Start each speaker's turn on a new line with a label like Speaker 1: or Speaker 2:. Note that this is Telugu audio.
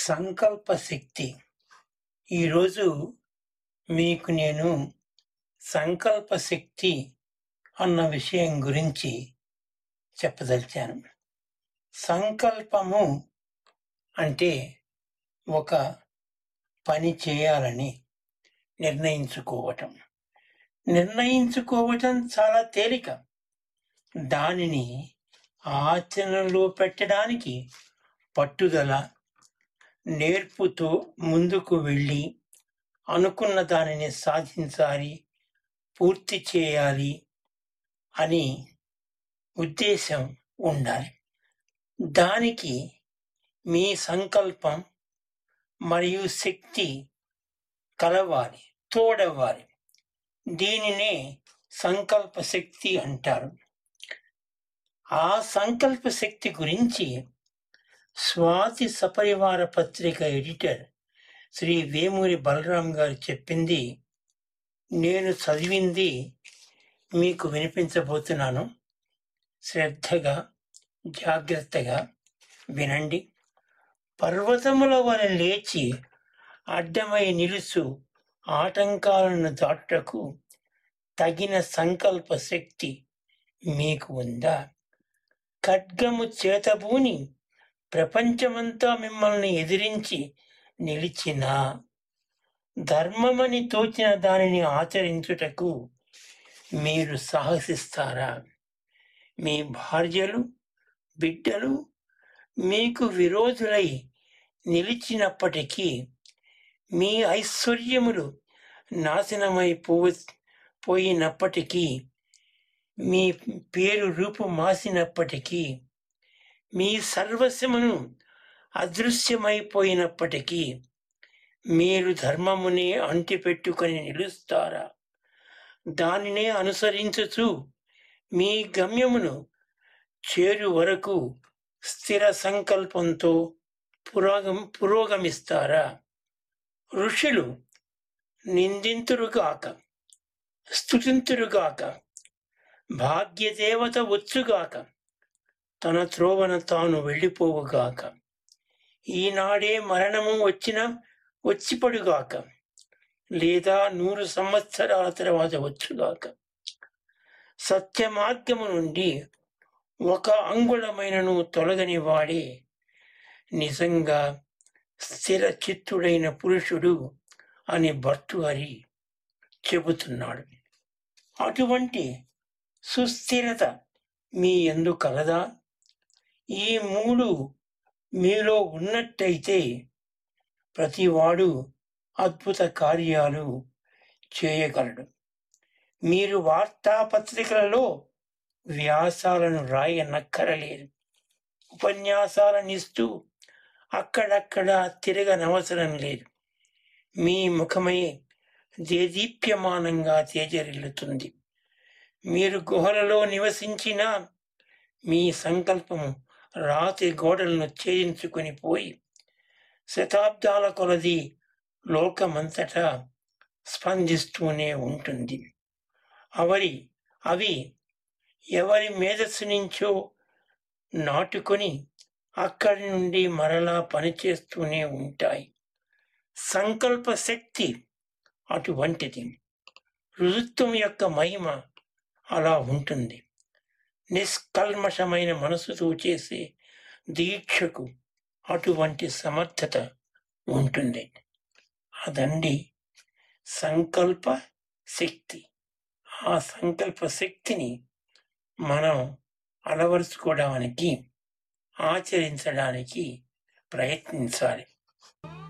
Speaker 1: సంకల్ప శక్తి ఈరోజు మీకు నేను సంకల్ప శక్తి అన్న విషయం గురించి చెప్పదలిచాను సంకల్పము అంటే ఒక పని చేయాలని నిర్ణయించుకోవటం నిర్ణయించుకోవటం చాలా తేలిక దానిని ఆచరణలో పెట్టడానికి పట్టుదల నేర్పుతో ముందుకు వెళ్ళి అనుకున్న దానిని సాధించాలి పూర్తి చేయాలి అని ఉద్దేశం ఉండాలి దానికి మీ సంకల్పం మరియు శక్తి కలవాలి తోడవ్వాలి దీనినే సంకల్ప శక్తి అంటారు ఆ సంకల్ప శక్తి గురించి స్వాతి సపరివార పత్రిక ఎడిటర్ శ్రీ వేమూరి బలరాం గారు చెప్పింది నేను చదివింది మీకు వినిపించబోతున్నాను శ్రద్ధగా జాగ్రత్తగా వినండి పర్వతముల వలె లేచి అడ్డమై నిలుసు ఆటంకాలను దాటుటకు తగిన సంకల్ప శక్తి మీకు ఉందా ఖడ్గము చేతబూని ప్రపంచమంతా మిమ్మల్ని ఎదిరించి నిలిచిన ధర్మమని తోచిన దానిని ఆచరించుటకు మీరు సాహసిస్తారా మీ భార్యలు బిడ్డలు మీకు విరోధులై నిలిచినప్పటికీ మీ ఐశ్వర్యములు నాశనమైపో పోయినప్పటికీ మీ పేరు రూపు మాసినప్పటికీ మీ సర్వస్వమును అదృశ్యమైపోయినప్పటికీ మీరు ధర్మముని అంటిపెట్టుకొని నిలుస్తారా దానినే అనుసరించుచు మీ గమ్యమును చేరు వరకు స్థిర సంకల్పంతో పురోగం పురోగమిస్తారా ఋషులు నిందింతురుగాక స్థుతింతురుగాక భాగ్యదేవత వచ్చుగాక తన త్రోవన తాను వెళ్ళిపోవుగాక ఈనాడే మరణము వచ్చిన వచ్చిపడుగాక లేదా నూరు సంవత్సరాల తర్వాత వచ్చుగాక సత్య మార్గము నుండి ఒక అంగుళమైనను తొలగని వాడే నిజంగా స్థిర చిత్తుడైన పురుషుడు అని భర్తుహరి చెబుతున్నాడు అటువంటి సుస్థిరత మీ ఎందు కలదా ఈ మూడు మీలో ఉన్నట్టయితే ప్రతివాడు అద్భుత కార్యాలు చేయగలడు మీరు వార్తాపత్రికలలో వ్యాసాలను రాయనక్కరలేదు ఉపన్యాసాలనిస్తూ అక్కడక్కడ తిరగనవసరం లేదు మీ ముఖమే దేదీప్యమానంగా తేజరిల్లుతుంది మీరు గుహలలో నివసించిన మీ సంకల్పము రాతి గోడలను ఛేదించుకొని పోయి శతాబ్దాల కొలది లోకమంతటా స్పందిస్తూనే ఉంటుంది అవరి అవి ఎవరి మేధస్సు నుంచో నాటుకొని అక్కడి నుండి మరలా పనిచేస్తూనే ఉంటాయి సంకల్ప శక్తి అటువంటిది ఋతుత్వం యొక్క మహిమ అలా ఉంటుంది నిష్కల్మషమైన మనసుతో చేసే దీక్షకు అటువంటి సమర్థత ఉంటుంది అదండి సంకల్ప శక్తి ఆ సంకల్ప శక్తిని మనం అలవరుచుకోవడానికి ఆచరించడానికి ప్రయత్నించాలి